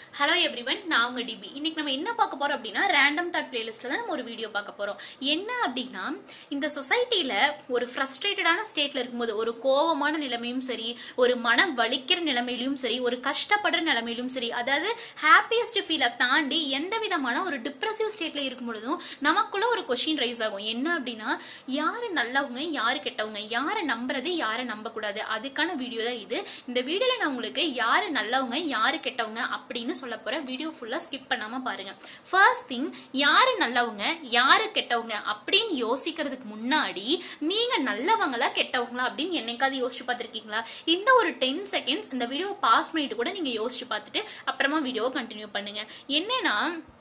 hello everyone நான் உங்க DP இன்னைக்கு நம்ம என்ன பார்க்க போறோம் அப்படின்னா ரேண்டம் தாட் பிளேலிஸ்ட்ல தான் நம்ம ஒரு வீடியோ பார்க்க போறோம் என்ன அப்படின்னா இந்த சொசைட்டில ஒரு ஃப்ரஸ்ட்ரேட்டடான ஸ்டேட்ல இருக்கும்போது ஒரு கோவமான நிலைமையும் சரி ஒரு மனம் வலிக்கிற நிலைமையிலும் சரி ஒரு கஷ்டப்படுற நிலைமையிலும் சரி அதாவது ஹாப்பியஸ்ட் ஃபீலை தாண்டி எந்த விதமான ஒரு டிப்ரெசிவ் ஸ்டேட்ல இருக்கும் பொழுதும் நமக்குள்ள ஒரு கொஷின் ரைஸ் ஆகும் என்ன அப்படின்னா யாரு நல்லவங்க யாரு கெட்டவங்க யாரை நம்புறது யாரை நம்ப கூடாது அதுக்கான வீடியோ தான் இது இந்த வீடியோல நான் உங்களுக்கு யாரு நல்லவங்க யாரு கெட்டவங்க அப்படின்னு சொல்ல போறேன் வீடியோ ஃபுல்லா ஸ்கிப் பண்ணாம பாருங்க ஃபர்ஸ்ட் திங் யாரு நல்லவங்க யாரு கெட்டவங்க அப்படின்னு யோசிக்கிறதுக்கு முன்னாடி நீங்க நல்லவங்களா கெட்டவங்களா அப்படின்னு என்னைக்காவது யோசிச்சு பார்த்திருக்கீங்களா இந்த ஒரு டென் செகண்ட்ஸ் இந்த வீடியோ பாஸ் பண்ணிட்டு கூட நீங்க யோசிச்சு பார்த்துட்டு அப்புறமா வீடியோவை கண்டினியூ பண்ணுங்க என்னன்னா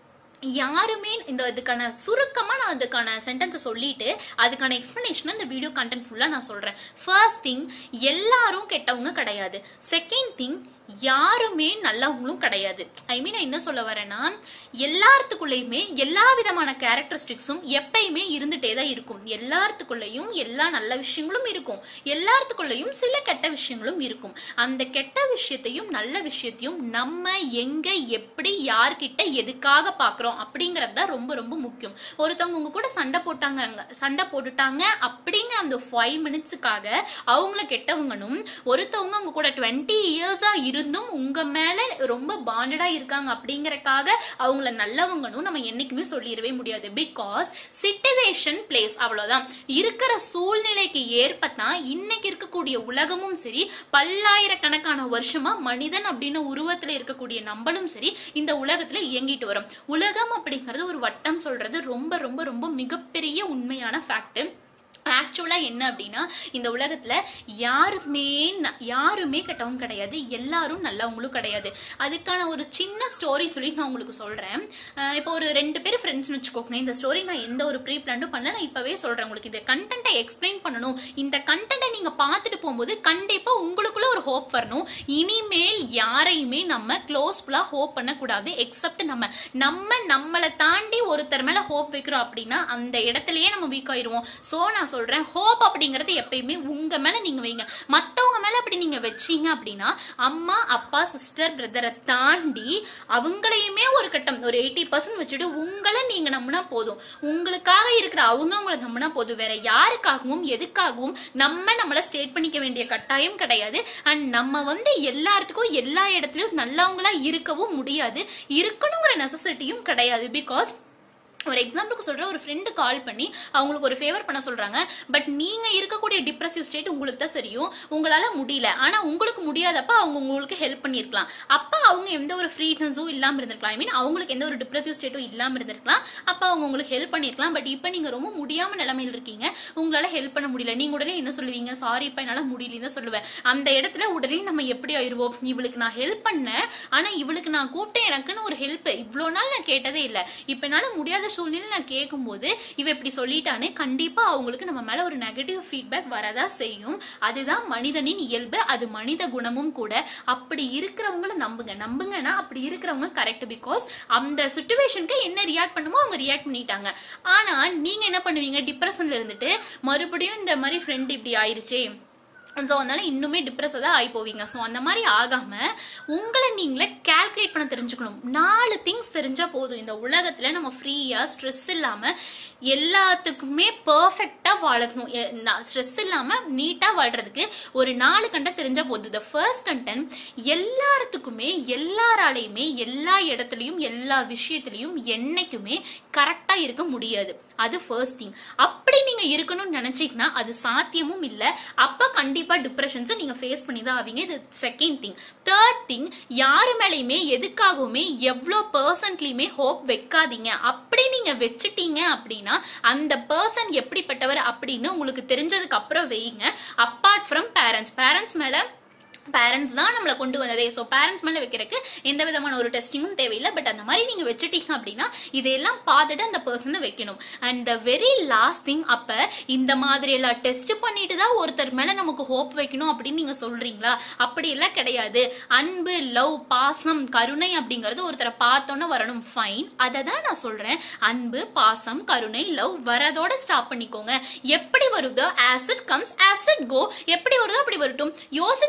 யாருமே இந்த இதுக்கான சுருக்கமா நான் அதுக்கான சென்டென்ஸை சொல்லிட்டு அதுக்கான எக்ஸ்பிளனேஷன் இந்த வீடியோ கண்டென்ட் ஃபுல்லா நான் சொல்றேன் ஃபர்ஸ்ட் திங் எல்லாரும் கெட்டவங்க கிடையாது செகண்ட் திங் யாருமே நல்லவங்களும் கிடையாது ஐ மீன் நான் என்ன சொல்ல வரேன்னா எல்லாத்துக்குள்ளயுமே எல்லா விதமான கேரக்டரிஸ்டிக்ஸும் எப்பயுமே இருந்துட்டே தான் இருக்கும் எல்லாத்துக்குள்ளயும் எல்லா நல்ல விஷயங்களும் இருக்கும் எல்லாத்துக்குள்ளயும் சில கெட்ட விஷயங்களும் இருக்கும் அந்த கெட்ட விஷயத்தையும் நல்ல விஷயத்தையும் நம்ம எங்க எப்படி யார்கிட்ட எதுக்காக பாக்குறோம் அப்படிங்கறது தான் ரொம்ப ரொம்ப முக்கியம் ஒருத்தவங்க உங்க கூட சண்டை போட்டாங்க சண்டை போட்டுட்டாங்க அப்படிங்கிற அந்த ஃபைவ் மினிட்ஸுக்காக அவங்கள கெட்டவங்கனும் ஒருத்தவங்க உங்க கூட டுவெண்ட்டி இயர்ஸா இருந்தும் உங்க மேல ரொம்ப பாண்டடா இருக்காங்க அப்படிங்கறக்காக அவங்கள நல்லவங்கனும் நம்ம என்னைக்குமே சொல்லிடவே முடியாது பிகாஸ் சிச்சுவேஷன் பிளேஸ் அவ்வளவுதான் இருக்கிற சூழ்நிலைக்கு ஏற்பத்தான் இன்னைக்கு இருக்கக்கூடிய உலகமும் சரி பல்லாயிரக்கணக்கான வருஷமா மனிதன் அப்படின்னு உருவத்துல இருக்கக்கூடிய நம்மளும் சரி இந்த உலகத்துல இயங்கிட்டு வரும் உலகம் அப்படிங்கறது ஒரு வட்டம் சொல்றது ரொம்ப ரொம்ப ரொம்ப மிகப்பெரிய உண்மையான ஃபேக்ட் ஆக்சுவலா என்ன அப்படின்னா இந்த உலகத்துல யாருமே ந- யாருமே கெட்டவங்க கிடையாது எல்லாரும் நல்லவங்களும் கிடையாது அதுக்கான ஒரு சின்ன ஸ்டோரி சொல்லி நான் உங்களுக்கு சொல்றேன் அஹ் இப்போ ஒரு ரெண்டு பேர் ஃப்ரெண்ட்ஸ்னு வச்சுக்கோங்க இந்த ஸ்டோரி நான் எந்த ஒரு ப்ரீ பிளானும் பண்ணல நான் இப்பவே சொல்றேன் உங்களுக்கு இந்த கண்டென்ட்டை எக்ஸ்பிளைன் பண்ணணும் இந்த கண்டென்ட்டை நீங்க பார்த்துட்டு போகும்போது கண்டிப்பா உங்களுக்குள்ள ஒரு ஹோப் வரணும் இனிமேல் யாரையுமே நம்ம க்ளோஸ்ஃபுல்லா ஹோப் பண்ணக்கூடாது எக்ஸப்ட் நம்ம நம்ம நம்மளை தாண்டி ஒருத்தர் மேல ஹோப் வைக்கிறோம் அப்படின்னா அந்த இடத்துலயே நம்ம வீக் ஆயிருவோம் சோ நான் சொல்றேன் ஹோப் அப்படிங்கறது எப்பயுமே உங்க மேல நீங்க வைங்க மத்தவங்க மேல அப்படி நீங்க வச்சீங்க அப்படின்னா அம்மா அப்பா சிஸ்டர் பிரதரை தாண்டி அவங்களையுமே ஒரு கட்டம் ஒரு எயிட்டி பர்சன்ட் வச்சுட்டு உங்களை நீங்க நம்பினா போதும் உங்களுக்காக இருக்கிற அவங்க உங்களை நம்பினா போதும் வேற யாருக்காகவும் எதுக்காகவும் நம்ம நம்மள ஸ்டேட் பண்ணிக்க வேண்டிய கட்டாயம் கிடையாது அண்ட் நம்ம வந்து எல்லாத்துக்கும் எல்லா இடத்துலயும் நல்லவங்களா இருக்கவும் முடியாது இருக்கணுங்கிற நெசசிட்டியும் கிடையாது பிகாஸ் ஒரு எக்ஸாம்பிளுக்கு சொல்ற ஒரு ஃப்ரெண்டு கால் பண்ணி அவங்களுக்கு ஒரு ஃபேவர் பண்ண சொல்றாங்க பட் நீங்க இருக்கக்கூடிய டிப்ரெசிவ் ஸ்டேட் உங்களுக்கு தான் தெரியும் உங்களால முடியல ஆனா உங்களுக்கு முடியாதப்ப அவங்க உங்களுக்கு ஹெல்ப் பண்ணிருக்கலாம் அப்ப அவங்க எந்த ஒரு ஃப்ரீனஸும் இல்லாம இருந்திருக்கலாம் ஐ மீன் அவங்களுக்கு எந்த ஒரு டிப்ரெசிவ் ஸ்டேட்டும் இல்லாம இருந்திருக்கலாம் அப்ப அவங்க உங்களுக்கு ஹெல்ப் பண்ணிருக்கலாம் பட் இப்ப நீங்க ரொம்ப முடியாம நிலைமையில இருக்கீங்க உங்களால ஹெல்ப் பண்ண முடியல நீங்க உடனே என்ன சொல்லுவீங்க சாரி இப்ப என்னால முடியலன்னு சொல்லுவேன் அந்த இடத்துல உடனே நம்ம எப்படி ஆயிருவோம் இவளுக்கு நான் ஹெல்ப் பண்ணேன் ஆனா இவளுக்கு நான் கூப்பிட்டேன் எனக்குன்னு ஒரு ஹெல்ப் இவ்வளவு நாள் நான் கேட்டதே இல்ல இப்ப என்னால முடியாத சூழ்நிலை நான் கேட்கும்போது இவ இப்படி சொல்லிட்டானே கண்டிப்பா அவங்களுக்கு நம்ம மேல ஒரு நெகட்டிவ் ஃபீட்பேக் வரதா செய்யும் அதுதான் மனிதனின் இயல்பு அது மனித குணமும் கூட அப்படி இருக்கிறவங்கள நம்புங்க நம்புங்கன்னா அப்படி இருக்கிறவங்க கரெக்ட் பிகாஸ் அந்த சுச்சுவேஷனுக்கு என்ன ரியாக்ட் பண்ணுமோ அவங்க ரியாக்ட் பண்ணிட்டாங்க ஆனா நீங்க என்ன பண்ணுவீங்க டிப்ரெஷன்ல இருந்துட்டு மறுபடியும் இந்த மாதிரி ஃப்ரெண்ட் இப்படி ஆயிருச்சே ஸோ அதனால இன்னுமே டிப்ரெஸ் தான் ஆகி போவீங்க ஸோ அந்த மாதிரி ஆகாம உங்களை நீங்களே கால்குலேட் பண்ண தெரிஞ்சுக்கணும் நாலு திங்ஸ் தெரிஞ்சா போதும் இந்த உலகத்துல நம்ம ஃப்ரீயா ஸ்ட்ரெஸ் இல்லாம எல்லாத்துக்குமே பெர்ஃபெக்டா வாழணும் ஸ்ட்ரெஸ் இல்லாம நீட்டா வாழ்றதுக்கு ஒரு நாலு கண்டென்ட் தெரிஞ்சா போதும் த ஃபர்ஸ்ட் கண்டென்ட் எல்லாத்துக்குமே எல்லாராலையுமே எல்லா இடத்துலயும் எல்லா விஷயத்திலையும் என்னைக்குமே கரெக்டா இருக்க முடியாது அது ஃபர்ஸ்ட் திங் அப்படி நீங்க இருக்கணும்னு நினைச்சீங்கன்னா அது சாத்தியமும் இல்ல அப்ப கண்டிப்பா டிப்ரெஷன்ஸ் நீங்க ஃபேஸ் பண்ணி தான் ஆவீங்க இது செகண்ட் திங் தேர்ட் திங் யாரு மேலயுமே எதுக்காகவுமே எவ்வளோ பர்சன்ட்லயுமே ஹோப் வைக்காதீங்க அப்படி நீங்க வச்சுட்டீங்க அப்படின்னா அந்த பர்சன் எப்படிப்பட்டவர் அப்படின்னு உங்களுக்கு தெரிஞ்சதுக்கு அப்புறம் வைங்க அப்பார்ட் ஃப்ரம் பேரண்ட்ஸ் பேரண்ட்ஸ் மேல பேரண்ட்ஸ் தான் நம்மளை கொண்டு வந்ததே ஸோ பேரண்ட்ஸ் மேல வைக்கிறதுக்கு எந்த விதமான ஒரு டெஸ்டிங்கும் தேவையில்லை பட் அந்த மாதிரி நீங்க வச்சுட்டீங்க அப்படின்னா இதையெல்லாம் பார்த்துட்டு அந்த பர்சனை வைக்கணும் and the very last thing அப்ப இந்த மாதிரி எல்லாம் டெஸ்ட் பண்ணிட்டு தான் ஒருத்தர் மேல நமக்கு ஹோப் வைக்கணும் அப்படின்னு நீங்க சொல்றீங்களா அப்படி எல்லாம் கிடையாது அன்பு லவ் பாசம் கருணை அப்படிங்கறது ஒருத்தரை பார்த்தோன்னே வரணும் ஃபைன் அதை தான் நான் சொல்றேன் அன்பு பாசம் கருணை லவ் வரதோட ஸ்டாப் பண்ணிக்கோங்க எப்படி வருதோ ஆசிட் கம்ஸ் ஆசிட் கோ எப்படி வருதோ அப்படி வரட்டும் யோசிச்சு பாருங்க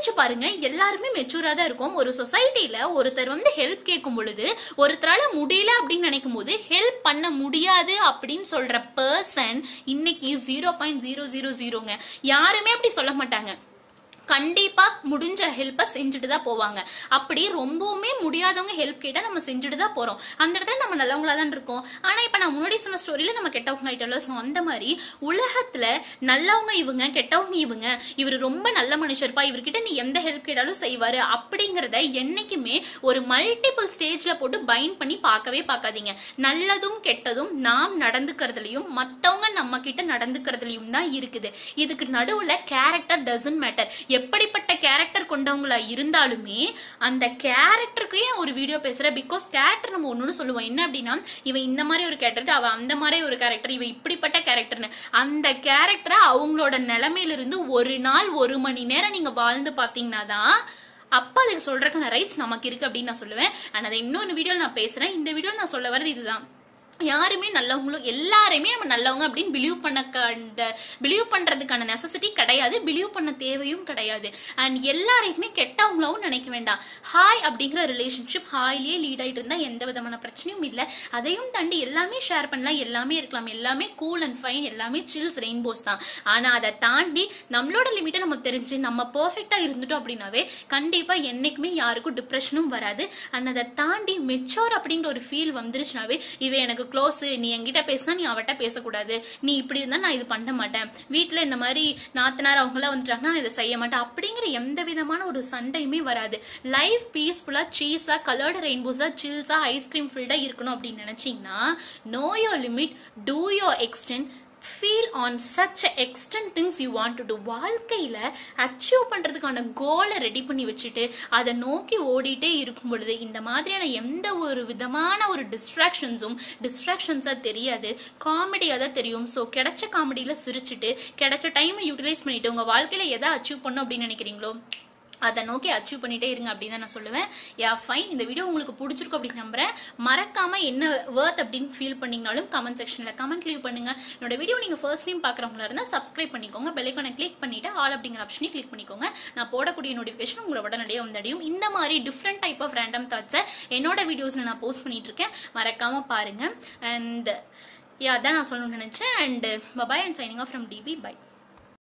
எல்லாருமே மெச்சூரா தான் இருக்கும் ஒரு சொசைட்டில ஒருத்தர் வந்து ஹெல்ப் கேட்கும் பொழுது ஒருத்தரால முடியல அப்படின்னு நினைக்கும் போது ஹெல்ப் பண்ண முடியாது அப்படின்னு சொல்ற பர்சன் இன்னைக்கு ஜீரோ பாயிண்ட் ஜீரோ ஜீரோ ஜீரோங்க யாருமே அப்படி சொல்ல மாட்டாங்க கண்டிப்பா முடிஞ்ச ஹெல்ப்ப செஞ்சுட்டு தான் போவாங்க அப்படி ரொம்பவுமே முடியாதவங்க ஹெல்ப் கேட்டா நம்ம செஞ்சுட்டு தான் போறோம் அந்த இடத்துல நம்ம நல்லவங்களா தான் இருக்கோம் ஆனா இப்ப நான் முன்னாடி சொன்ன ஸ்டோரியில நம்ம கெட்டவங்க ஆயிட்டோம்ல சோ அந்த மாதிரி உலகத்துல நல்லவங்க இவங்க கெட்டவங்க இவங்க இவர் ரொம்ப நல்ல மனுஷர்ப்பா இவர்கிட்ட நீ எந்த ஹெல்ப் கேட்டாலும் செய்வாரு அப்படிங்கறத என்னைக்குமே ஒரு மல்டிபிள் ஸ்டேஜ்ல போட்டு பைண்ட் பண்ணி பார்க்கவே பார்க்காதீங்க நல்லதும் கெட்டதும் நாம் நடந்துக்கிறதுலயும் மத்தவங்க நம்ம கிட்ட நடந்துக்கிறதுலயும் தான் இருக்குது இதுக்கு நடுவுல கேரக்டர் டசன்ட் மேட்டர் எப்படிப்பட்ட கேரக்டர் கொண்டவங்களா இருந்தாலுமே அந்த கேரக்டருக்கே நான் ஒரு வீடியோ பேசுறேன் பிகாஸ் கேரக்டர் நம்ம ஒண்ணு சொல்லுவோம் என்ன அப்படின்னா இவன் இந்த மாதிரி ஒரு கேரக்டர் அவன் அந்த மாதிரி ஒரு கேரக்டர் இவன் இப்படிப்பட்ட கேரக்டர்னு அந்த கேரக்டரை அவங்களோட நிலைமையில இருந்து ஒரு நாள் ஒரு மணி நேரம் நீங்க வாழ்ந்து பாத்தீங்கன்னா தான் அப்ப அதுக்கு சொல்றதுக்கான ரைட்ஸ் நமக்கு இருக்கு அப்படின்னு நான் சொல்லுவேன் அண்ட் அதை இன்னொரு வீடியோல நான் பேசுறேன் இந்த வீடியோல நான் சொல்ல வர்றது இதுதான் யாருமே நல்லவங்களும் எல்லாரையுமே நம்ம நல்லவங்க அப்படின்னு பிலீவ் பண்ண பிலீவ் பண்றதுக்கான நெசசிட்டி கிடையாது பிலீவ் பண்ண தேவையும் கிடையாது அண்ட் எல்லாரையுமே கெட்டவங்களாவும் நினைக்க வேண்டாம் ஹாய் அப்படிங்கிற ரிலேஷன்ஷிப் ஹாய்லயே லீட் ஆயிட்டு இருந்தா எந்த விதமான பிரச்சனையும் இல்ல அதையும் தாண்டி எல்லாமே ஷேர் பண்ணலாம் எல்லாமே இருக்கலாம் எல்லாமே கூல் அண்ட் ஃபைன் எல்லாமே சில்ஸ் ரெயின்போஸ் தான் ஆனா அதை தாண்டி நம்மளோட லிமிட்டை நம்ம தெரிஞ்சு நம்ம பெர்ஃபெக்டா இருந்துட்டோம் அப்படின்னாவே கண்டிப்பா என்னைக்குமே யாருக்கும் டிப்ரெஷனும் வராது அண்ட் அதை தாண்டி மெச்சோர் அப்படிங்கிற ஒரு ஃபீல் வந்துருச்சுனாவே இவ எனக்கு க்ளோஸ் நீ என்கிட்ட பேசினா நீ அவட்ட பேசக்கூடாது நீ இப்படி இருந்தா நான் இது பண்ண மாட்டேன் வீட்டுல இந்த மாதிரி நாத்தனார் அவங்க எல்லாம் வந்துட்டாங்கன்னா நான் இதை செய்ய மாட்டேன் அப்படிங்கிற எந்த விதமான ஒரு சண்டையுமே வராது லைஃப் பீஸ்ஃபுல்லா சீஸா கலர்டு ரெயின்போஸா சில்ஸா ஐஸ்கிரீம் ஃபில்டா இருக்கணும் அப்படின்னு நினைச்சீங்கன்னா no your limit to your extent feel on such extent things you want to do வாழ்க்கையில அச்சீவ் பண்றதுக்கான கோலை ரெடி பண்ணி வச்சுட்டு அதை நோக்கி ஓடிட்டே இருக்கும் பொழுது இந்த மாதிரியான எந்த ஒரு விதமான ஒரு டிஸ்ட்ராக்ஷன்ஸும் டிஸ்ட்ராக்ஷன்ஸா தெரியாது காமெடியா தான் தெரியும் ஸோ கிடைச்ச காமெடியில சிரிச்சுட்டு கிடைச்ச டைமை யூட்டிலைஸ் பண்ணிட்டு உங்க வாழ்க்கையில எதை அச்சீவ் பண்ணும் அப்படின்னு நினைக்கிறீங்களோ அதை நோக்கி அச்சீவ் பண்ணிட்டே இருங்க அப்படின்னு தான் நான் சொல்லுவேன் யா ஃபைன் இந்த வீடியோ உங்களுக்கு பிடிச்சிருக்கும் அப்படின்னு நம்புறேன் மறக்காம என்ன வேர்த் அப்படின்னு ஃபீல் பண்ணீங்கனாலும் கமெண்ட் செக்ஷன்ல கமெண்ட் லீவ் பண்ணுங்க என்னோட வீடியோ நீங்க ஃபர்ஸ்ட் டைம் பாக்குறவங்களா இருந்தா சப்ஸ்கிரைப் பண்ணிக்கோங்க பெல்லைக்கான கிளிக் பண்ணிட்டு ஆல் அப்படிங்கிற ஆப்ஷனையும் கிளிக் பண்ணிக்கோங்க நான் போடக்கூடிய நோட்டிஃபிகேஷன் உங்களை உடனடியாக வந்தடையும் இந்த மாதிரி டிஃப்ரெண்ட் டைப் ஆஃப் ரேண்டம் தாட்ஸை என்னோட வீடியோஸ்ல நான் போஸ்ட் பண்ணிட்டு இருக்கேன் மறக்காம பாருங்க அண்ட் யா அதான் நான் சொல்லணும்னு நினைச்சேன் and bye bye and signing off from DP by